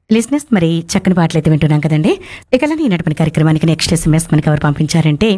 లిజినెస్ మరి చక్కని పాటలు అయితే వింటున్నాం కదండి ఇక ఈనాటి కార్యక్రమానికి నెక్స్ట్ ఎస్ఎంఎస్ మనకి ఎవరు పంపించారంటే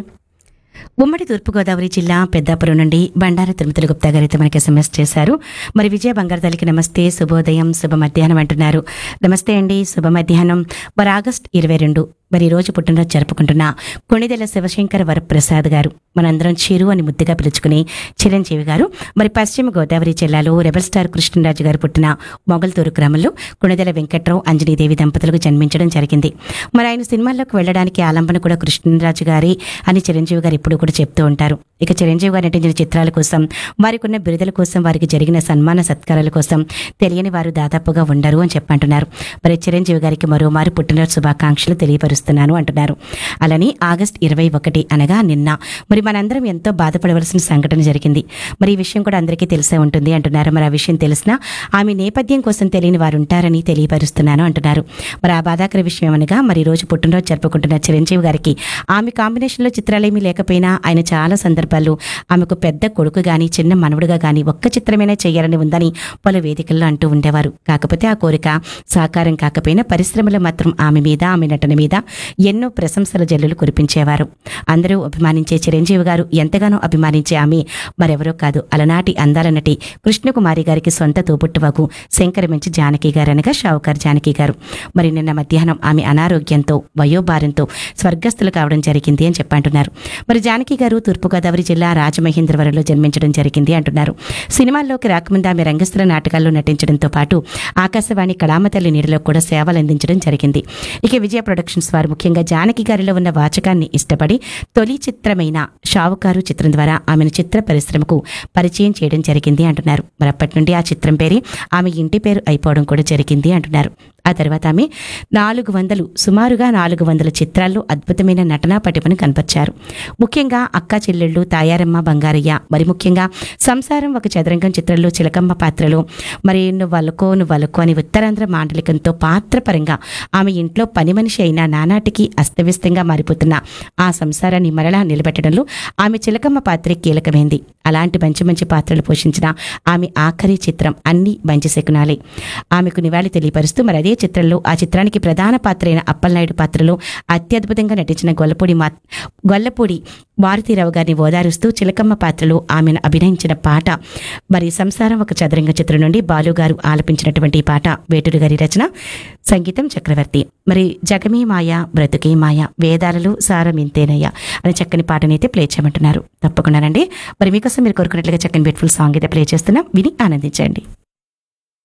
ఉమ్మడి తూర్పుగోదావరి జిల్లా పెద్దాపురం నుండి బండారు తిరుమతుల గుప్తా గారు అయితే మనకి ఎస్ఎంఎస్ చేశారు మరి విజయ బంగారతల్లికి నమస్తే శుభోదయం శుభ మధ్యాహ్నం అంటున్నారు నమస్తే అండి శుభ మధ్యాహ్నం మరి ఆగస్ట్ ఇరవై రెండు మరి ఈ రోజు పుట్టినరోజు జరుపుకుంటున్న కొణిదెల శివశంకర వరప్రసాద్ గారు మనందరం చిరు అని ముద్దుగా పిలుచుకుని చిరంజీవి గారు మరి పశ్చిమ గోదావరి జిల్లాలో రెబల్ స్టార్ కృష్ణరాజు గారు పుట్టిన మొగల్తూరు గ్రామంలో కొణిదెల వెంకట్రావు అంజనీదేవి దంపతులకు జన్మించడం జరిగింది మరి ఆయన సినిమాల్లోకి వెళ్ళడానికి ఆలంబన కూడా కృష్ణరాజు గారి అని చిరంజీవి గారు ఎప్పుడూ కూడా చెప్తూ ఉంటారు ఇక చిరంజీవి గారు నటించిన చిత్రాల కోసం వారికి ఉన్న బిరుదుల కోసం వారికి జరిగిన సన్మాన సత్కారాల కోసం తెలియని వారు దాదాపుగా ఉండరు అని చెప్పంటున్నారు మరి చిరంజీవి గారికి మరోమారు పుట్టినరోజు శుభాకాంక్షలు తెలియపరుస్తున్నాను అంటున్నారు అలానే ఆగస్ట్ ఇరవై ఒకటి అనగా నిన్న మరి మనందరం ఎంతో బాధపడవలసిన సంఘటన జరిగింది మరి ఈ విషయం కూడా అందరికీ తెలిసే ఉంటుంది అంటున్నారు మరి ఆ విషయం తెలిసినా ఆమె నేపథ్యం కోసం తెలియని వారు ఉంటారని తెలియపరుస్తున్నాను అంటున్నారు మరి ఆ బాధాకర విషయం అనగా మరి ఈ రోజు పుట్టినరోజు జరుపుకుంటున్న చిరంజీవి గారికి ఆమె కాంబినేషన్లో చిత్రాలేమీ లేకపోయినా ఆయన చాలా సందర్భాల్లో ఆమెకు పెద్ద కొడుకు గాని చిన్న మనవడుగా గాని ఒక్క చిత్రమైనా చేయాలని ఉందని పలు వేదికల్లో అంటూ ఉండేవారు కాకపోతే ఆ కోరిక సాకారం కాకపోయినా పరిశ్రమలో మాత్రం ఆమె మీద ఆమె నటన మీద ఎన్నో ప్రశంసల జల్లులు కురిపించేవారు అందరూ అభిమానించే చిరంజీవి గారు ఎంతగానో అభిమానించే ఆమె మరెవరో కాదు అలనాటి అందాల నటి కృష్ణకుమారి గారికి సొంత తోబుట్టువకు శంకరమంచి జానకి గారు అనగా షావుకార్ జానకి గారు మరి నిన్న మధ్యాహ్నం ఆమె అనారోగ్యంతో వయోభారంతో స్వర్గస్థులు కావడం జరిగింది అని చెప్పంటున్నారు మరి జానకి గారు తూర్పుగోదావరి జిల్లా రాజమహేంద్రవరంలో జన్మించడం జరిగింది అంటున్నారు సినిమాల్లోకి రాకముందు ఆమె రంగస్థల నాటకాల్లో నటించడంతో పాటు ఆకాశవాణి కళామతల్లి నీడలో కూడా సేవలు అందించడం జరిగింది ఇక విజయ ప్రొడక్షన్స్ వారు ముఖ్యంగా జానకి గారిలో ఉన్న వాచకాన్ని ఇష్టపడి తొలి చిత్రమైన షావుకారు చిత్రం ద్వారా ఆమెను చిత్ర పరిశ్రమకు పరిచయం చేయడం జరిగింది అంటున్నారు మరి అప్పటి నుండి ఆ చిత్రం పేరే ఆమె ఇంటి పేరు అయిపోవడం కూడా జరిగింది అంటున్నారు ఆ తర్వాత ఆమె నాలుగు వందలు సుమారుగా నాలుగు వందల చిత్రాల్లో అద్భుతమైన నటనా పటిమను కనపరిచారు ముఖ్యంగా అక్క చెల్లెళ్ళు తాయారమ్మ బంగారయ్య మరి ముఖ్యంగా సంసారం ఒక చదరంగం చిత్రంలో చిలకమ్మ పాత్రలో మరి నువ్వలకో నువ్వలకో అని ఉత్తరాంధ్ర మాండలికంతో పాత్రపరంగా ఆమె ఇంట్లో పని మనిషి అయిన నానాటికి అస్తవ్యస్తంగా మారిపోతున్న ఆ సంసారాన్ని మరలా నిలబెట్టడంలో ఆమె చిలకమ్మ పాత్రే కీలకమైంది అలాంటి మంచి మంచి పాత్రలు పోషించిన ఆమె ఆఖరి చిత్రం అన్ని మంచి శకునాలే ఆమెకు నివాళి తెలియపరుస్తూ మరి అదే చిత్రంలో ఆ చిత్రానికి ప్రధాన పాత్ర అయిన అప్పలనాయుడు పాత్రలో అత్యద్భుతంగా నటించిన గొల్లపూడి మా గొల్లపూడి మారుతీరావు గారిని ఓదారుస్తూ చిలకమ్మ పాత్రలో ఆమెను అభినయించిన పాట మరి సంసారం ఒక చదరంగ చిత్రం నుండి బాలు గారు ఆలపించినటువంటి ఈ పాట వేటూరు గారి రచన సంగీతం చక్రవర్తి మరి జగమే మాయ బ్రతుకే మాయ వేదాలలో సారం ఇంతేనయ్య అనే చక్కని పాటనైతే ప్లే చేయమంటున్నారు తప్పకుండానండి మరి మీకోసం మీరు కోరుకున్నట్లుగా చక్కని బ్యూటిఫుల్ సాంగ్ అయితే ప్లే చేస్తున్నాం విని ఆనందించండి